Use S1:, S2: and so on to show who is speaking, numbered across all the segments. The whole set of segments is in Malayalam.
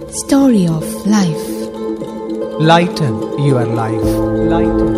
S1: Story of Life.
S2: Lighten your life. Lighten.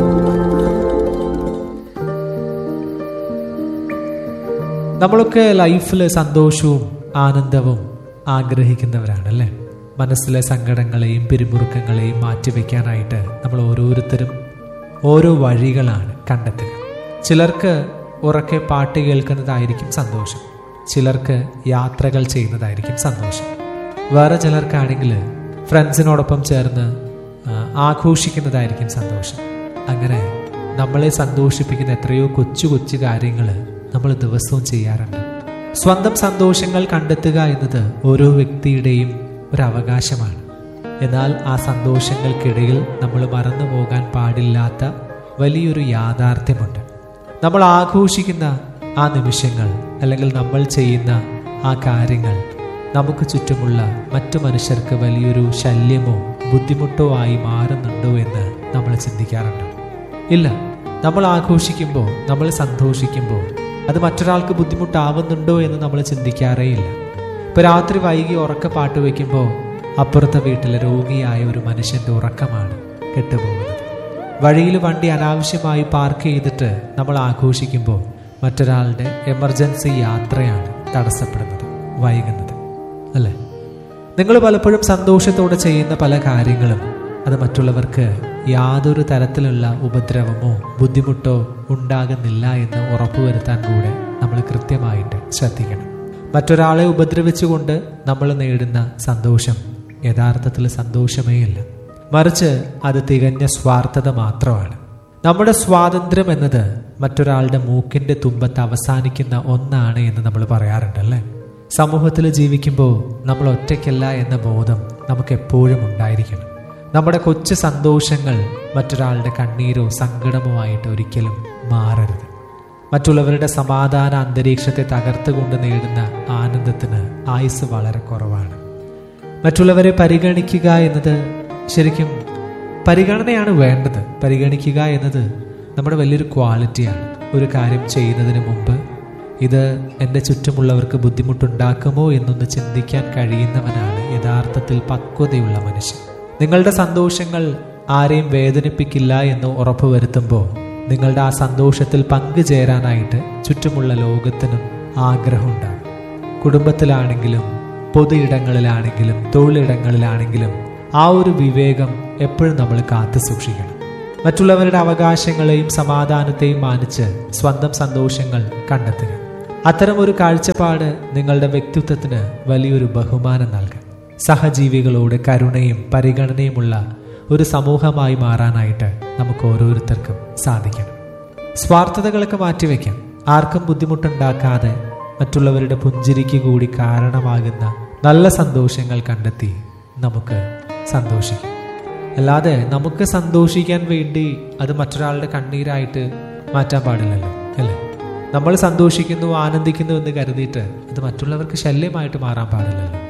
S2: നമ്മളൊക്കെ ലൈഫിൽ സന്തോഷവും ആനന്ദവും ആഗ്രഹിക്കുന്നവരാണല്ലേ മനസ്സിലെ സങ്കടങ്ങളെയും പിരിമുറുക്കങ്ങളെയും മാറ്റിവെക്കാനായിട്ട് നമ്മൾ ഓരോരുത്തരും ഓരോ വഴികളാണ് കണ്ടെത്തുക ചിലർക്ക് ഉറക്കെ പാട്ട് കേൾക്കുന്നതായിരിക്കും സന്തോഷം ചിലർക്ക് യാത്രകൾ ചെയ്യുന്നതായിരിക്കും സന്തോഷം വേറെ ചിലർക്കാണെങ്കിൽ ഫ്രണ്ട്സിനോടൊപ്പം ചേർന്ന് ആ, ആഘോഷിക്കുന്നതായിരിക്കും സന്തോഷം അങ്ങനെ നമ്മളെ സന്തോഷിപ്പിക്കുന്ന എത്രയോ കൊച്ചു കൊച്ചു കാര്യങ്ങൾ നമ്മൾ ദിവസവും ചെയ്യാറുണ്ട് സ്വന്തം സന്തോഷങ്ങൾ കണ്ടെത്തുക എന്നത് ഓരോ വ്യക്തിയുടെയും ഒരു അവകാശമാണ് എന്നാൽ ആ സന്തോഷങ്ങൾക്കിടയിൽ നമ്മൾ മറന്നു പോകാൻ പാടില്ലാത്ത വലിയൊരു യാഥാർത്ഥ്യമുണ്ട് നമ്മൾ ആഘോഷിക്കുന്ന ആ നിമിഷങ്ങൾ അല്ലെങ്കിൽ നമ്മൾ ചെയ്യുന്ന ആ കാര്യങ്ങൾ നമുക്ക് ചുറ്റുമുള്ള മറ്റു മനുഷ്യർക്ക് വലിയൊരു ശല്യമോ ബുദ്ധിമുട്ടോ ആയി മാറുന്നുണ്ടോ എന്ന് നമ്മൾ ചിന്തിക്കാറുണ്ട് ഇല്ല നമ്മൾ ആഘോഷിക്കുമ്പോൾ നമ്മൾ സന്തോഷിക്കുമ്പോൾ അത് മറ്റൊരാൾക്ക് ബുദ്ധിമുട്ടാവുന്നുണ്ടോ എന്ന് നമ്മൾ ചിന്തിക്കാറേ ഇല്ല ഇപ്പൊ രാത്രി വൈകി ഉറക്ക പാട്ട് വയ്ക്കുമ്പോൾ അപ്പുറത്തെ വീട്ടിലെ രോഗിയായ ഒരു മനുഷ്യന്റെ ഉറക്കമാണ് കെട്ടുപോകുന്നത് വഴിയിൽ വണ്ടി അനാവശ്യമായി പാർക്ക് ചെയ്തിട്ട് നമ്മൾ ആഘോഷിക്കുമ്പോൾ മറ്റൊരാളുടെ എമർജൻസി യാത്രയാണ് തടസ്സപ്പെടുന്നത് വൈകുന്നത് അല്ലേ നിങ്ങൾ പലപ്പോഴും സന്തോഷത്തോടെ ചെയ്യുന്ന പല കാര്യങ്ങളും അത് മറ്റുള്ളവർക്ക് യാതൊരു തരത്തിലുള്ള ഉപദ്രവമോ ബുദ്ധിമുട്ടോ ഉണ്ടാകുന്നില്ല എന്ന് ഉറപ്പുവരുത്താൻ കൂടെ നമ്മൾ കൃത്യമായിട്ട് ശ്രദ്ധിക്കണം മറ്റൊരാളെ ഉപദ്രവിച്ചുകൊണ്ട് നമ്മൾ നേടുന്ന സന്തോഷം യഥാർത്ഥത്തിൽ സന്തോഷമേ ഇല്ല മറിച്ച് അത് തികഞ്ഞ സ്വാർത്ഥത മാത്രമാണ് നമ്മുടെ സ്വാതന്ത്ര്യം എന്നത് മറ്റൊരാളുടെ മൂക്കിന്റെ തുമ്പത്ത് അവസാനിക്കുന്ന ഒന്നാണ് എന്ന് നമ്മൾ പറയാറുണ്ടല്ലേ സമൂഹത്തിൽ ജീവിക്കുമ്പോൾ നമ്മൾ ഒറ്റയ്ക്കല്ല എന്ന ബോധം നമുക്ക് എപ്പോഴും ഉണ്ടായിരിക്കണം നമ്മുടെ കൊച്ചു സന്തോഷങ്ങൾ മറ്റൊരാളുടെ കണ്ണീരോ സങ്കടമോ ആയിട്ട് ഒരിക്കലും മാറരുത് മറ്റുള്ളവരുടെ സമാധാന അന്തരീക്ഷത്തെ തകർത്തുകൊണ്ട് നേടുന്ന ആനന്ദത്തിന് ആയുസ് വളരെ കുറവാണ് മറ്റുള്ളവരെ പരിഗണിക്കുക എന്നത് ശരിക്കും പരിഗണനയാണ് വേണ്ടത് പരിഗണിക്കുക എന്നത് നമ്മുടെ വലിയൊരു ക്വാളിറ്റിയാണ് ഒരു കാര്യം ചെയ്യുന്നതിന് മുമ്പ് ഇത് എൻ്റെ ചുറ്റുമുള്ളവർക്ക് ബുദ്ധിമുട്ടുണ്ടാക്കുമോ എന്നൊന്ന് ചിന്തിക്കാൻ കഴിയുന്നവനാണ് യഥാർത്ഥത്തിൽ പക്വതയുള്ള മനുഷ്യൻ നിങ്ങളുടെ സന്തോഷങ്ങൾ ആരെയും വേദനിപ്പിക്കില്ല എന്ന് ഉറപ്പുവരുത്തുമ്പോൾ നിങ്ങളുടെ ആ സന്തോഷത്തിൽ പങ്കുചേരാനായിട്ട് ചുറ്റുമുള്ള ലോകത്തിനും ആഗ്രഹമുണ്ടാകും കുടുംബത്തിലാണെങ്കിലും പൊതു ഇടങ്ങളിലാണെങ്കിലും തൊഴിലിടങ്ങളിലാണെങ്കിലും ആ ഒരു വിവേകം എപ്പോഴും നമ്മൾ കാത്തു സൂക്ഷിക്കണം മറ്റുള്ളവരുടെ അവകാശങ്ങളെയും സമാധാനത്തെയും മാനിച്ച് സ്വന്തം സന്തോഷങ്ങൾ കണ്ടെത്തുക അത്തരം ഒരു കാഴ്ചപ്പാട് നിങ്ങളുടെ വ്യക്തിത്വത്തിന് വലിയൊരു ബഹുമാനം നൽകും സഹജീവികളോട് കരുണയും പരിഗണനയുമുള്ള ഒരു സമൂഹമായി മാറാനായിട്ട് നമുക്ക് ഓരോരുത്തർക്കും സാധിക്കണം സ്വാർത്ഥതകളൊക്കെ മാറ്റിവെക്കാം ആർക്കും ബുദ്ധിമുട്ടുണ്ടാക്കാതെ മറ്റുള്ളവരുടെ പുഞ്ചിരിക്ക് കൂടി കാരണമാകുന്ന നല്ല സന്തോഷങ്ങൾ കണ്ടെത്തി നമുക്ക് സന്തോഷിക്കാം അല്ലാതെ നമുക്ക് സന്തോഷിക്കാൻ വേണ്ടി അത് മറ്റൊരാളുടെ കണ്ണീരായിട്ട് മാറ്റാൻ പാടില്ലല്ലോ അല്ലേ നമ്മൾ സന്തോഷിക്കുന്നു ആനന്ദിക്കുന്നു എന്ന് കരുതിയിട്ട് അത് മറ്റുള്ളവർക്ക് ശല്യമായിട്ട് മാറാൻ പാടില്ലല്ലോ